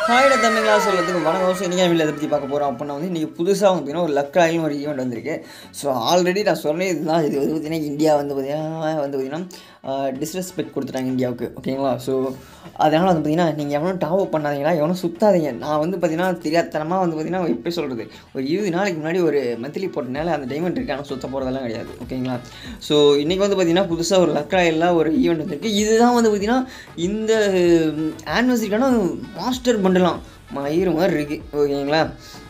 ஹாய்டா தமிழா சொல்கிறதுக்கு வணக்கம் ஸோ இன்றைக்கி வீட்டில் எதை பற்றி பார்க்க போகிறோம் அப்படின்னா வந்து இன்றைக்கி புதுசாக வந்து பார்த்தீங்கன்னா ஒரு லக் ராயில்னு ஒரு ஈவெண்ட் வந்திருக்கு ஸோ ஆல்ரெடி நான் சொன்னது இதுதான் இது வந்து பார்த்தீங்கன்னா இந்தியா வந்து பார்த்தீங்கன்னா வந்து பார்த்தீங்கன்னா டிஸ்ரெஸ்பெக்ட் கொடுத்துட்டாங்க இந்தியாவுக்கு ஓகேங்களா ஸோ அதனால் வந்து பார்த்தீங்கன்னா நீங்கள் எவனும் டாப் அப் பண்ணாதீங்களா எவனும் சுத்தாதீங்க நான் வந்து பார்த்தீங்கன்னா தெரியாதனமாக வந்து பார்த்தீங்கன்னா எப்படி சொல்கிறது ஒரு இருபது நாளைக்கு முன்னாடி ஒரு மந்த்லி போட்டனால அந்த டைமண்ட் இருக்கு ஆனால் சுத்த போகிறதெல்லாம் கிடையாது ஓகேங்களா ஸோ இன்றைக்கி வந்து பார்த்தீங்கன்னா புதுசாக ஒரு லக் ராயலில் ஒரு ஈவெண்ட் வந்திருக்கு இதுதான் வந்து பார்த்தீங்கன்னா இந்த ஆனிவர்சரிக்கான மாஸ்டர் பண்டலாம் மயிறு மாதிரி இருக்குது ஓகேங்களா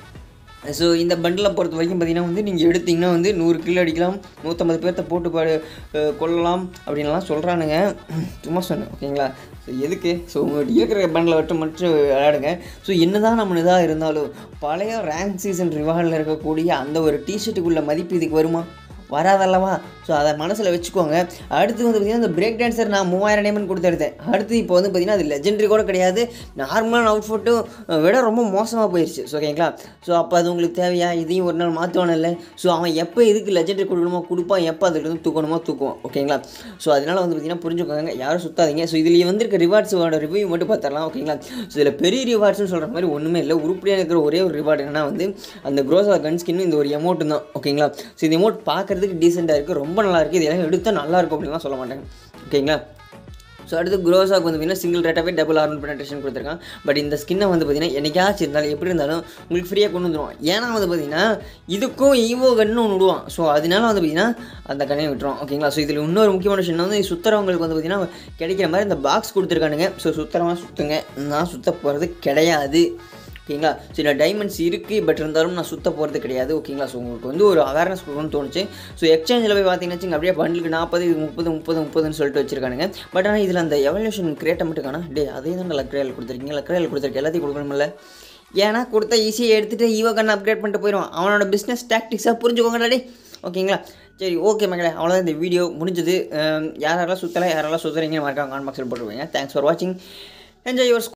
ஸோ இந்த பண்டிலை பொறுத்த வரைக்கும் பார்த்தீங்கன்னா வந்து நீங்கள் எடுத்தீங்கன்னா வந்து நூறு கிலோ அடிக்கலாம் நூற்றம்பது பேர்த்த போட்டு பாடு அஹ் கொல்லலாம் அப்படின்லாம் சொல்கிறானுங்க சும்மா சொன்னேன் ஓகேங்களா ஸோ எதுக்கு ஸோ உங்கள்கிட்ட இருக்கிற பண்டில் மட்டும் மட்டும் விளையாடுங்க ஸோ என்ன தான் நம்ம இதாக இருந்தாலும் பழைய ரேங்க் சீசன் ரிவார்டில் இருக்கக்கூடிய அந்த ஒரு டிஷர்ட்டுக்குள்ள மதிப்பு இதுக்கு வருமா வராதல்லவா ஸோ அதை மனசில் வச்சுக்கோங்க அடுத்து வந்து பார்த்திங்கன்னா இந்த பிரேக் டான்ஸர் நான் மூவாயிரம் டைமண்ட் கொடுத்து எடுத்தேன் அடுத்து இப்போ வந்து பார்த்திங்கன்னா அது லெஜெண்டரி கூட கிடையாது நார்மலான அவுட்ஃபுட்டும் விட ரொம்ப மோசமாக போயிடுச்சு ஸோ ஓகேங்களா ஸோ அப்போ அது உங்களுக்கு தேவையா இதையும் ஒரு நாள் மாற்றுவானில்ல ஸோ அவன் எப்போ எதுக்கு லெஜெண்டரி கொடுக்கணுமோ கொடுப்பான் எப்போ அதுக்கு வந்து தூக்கணுமோ தூக்குவான் ஓகேங்களா ஸோ அதனால் வந்து பார்த்திங்கன்னா புரிஞ்சுக்கோங்க யாரும் சுத்தாதீங்க ஸோ இதில் வந்திருக்க ரிவார்ட்ஸோட ரிவ்யூ மட்டும் பார்த்துடலாம் ஓகேங்களா ஸோ இதில் பெரிய ரிவார்ட்ஸ்னு சொல்கிற மாதிரி ஒன்றுமே இல்லை உருப்படியாக இருக்கிற ஒரே ஒரு ரிவார்டு என்னன்னா வந்து அந்த க்ரோஸா கன் ஸ்கின் இந்த ஒரு எமௌண்ட் தான் ஓகேங்களா ஸோ இந்த எமௌண்ட் பார்க்குறதுக்கு டீசெண்டாக இருக்குது ரொம்ப நல்லா இருக்குது இதெல்லாம் எடுத்தால் நல்லா இருக்கும் அப்படின்லாம் சொல்ல மாட்டேங்க ஓகேங்களா ஸோ அடுத்து க்ரோஸாக்கு வந்து பார்த்தீங்கன்னா சிங்கிள் ரேட்டாகவே டபுள் ஆர்மல் பெனட்ரேஷன் கொடுத்துருக்கான் பட் இந்த ஸ்கின்னை வந்து பார்த்தீங்கன்னா என்னைக்காச்சும் இருந்தாலும் எப்படி இருந்தாலும் உங்களுக்கு ஃப்ரீயாக கொண்டு வந்துடுவான் ஏன்னா வந்து பார்த்தீங்கன்னா இதுக்கும் ஈவோ கன்னு ஒன்று விடுவான் ஸோ அதனால வந்து பார்த்தீங்கன்னா அந்த கண்ணையை விட்டுருவோம் ஓகேங்களா ஸோ இதில் இன்னொரு முக்கியமான விஷயம் வந்து சுற்றுறவங்களுக்கு வந்து பார்த்தீங்கன்னா கிடைக்கிற மாதிரி இந்த பாக்ஸ் கொடுத்துருக்கானுங்க ஸோ சுத்தரமாக சுற்றுங்க நான் சுத்த போகிறது கிடையாது ஓகேங்களா ஸோ இந்த டைமண்ட்ஸ் இருக்குது பட் இருந்தாலும் நான் சுத்த போகிறது கிடையாது ஓகேங்களா ஸோ உங்களுக்கு வந்து ஒரு அவேர்னஸ் கொடுக்கணும்னு தோணுச்சு ஸோ எக்ஸ்சேஞ்சில் போய் பார்த்தீங்கன்னா வச்சுங்க அப்படியே பண்டிலுக்கு நாற்பது இது முப்பது முப்பது முப்பதுன்னு சொல்லிட்டு வச்சிருக்கானுங்க பட் ஆனால் இதில் அந்த எவல்யூஷன் கிரேட்டை மட்டும் காணா டே அதே தான் லக்ரேல் கொடுத்துருக்கீங்க லக்ரேல் கொடுத்துருக்க எல்லாத்தையும் கொடுக்கணுமில்ல ஏன்னா கொடுத்தா ஈஸியாக எடுத்துகிட்டு ஈவோ கண்ணை அப்கிரேட் பண்ணிட்டு போயிடுவான் அவனோட பிஸ்னஸ் டாக்டிக்ஸாக புரிஞ்சுக்கோங்கடா டே ஓகேங்களா சரி ஓகே மகளே அவ்வளோதான் இந்த வீடியோ முடிஞ்சது அஹ் யாரெல்லாம் சுற்றலை யாரெல்லாம் சுற்றுறீங்கன்னு மறக்காம கான் பாக்ஸில் போட்டுருவீங்க தேங்க்ஸ் ஃபார் வாட்சிங் என்ஜாய் யுவர்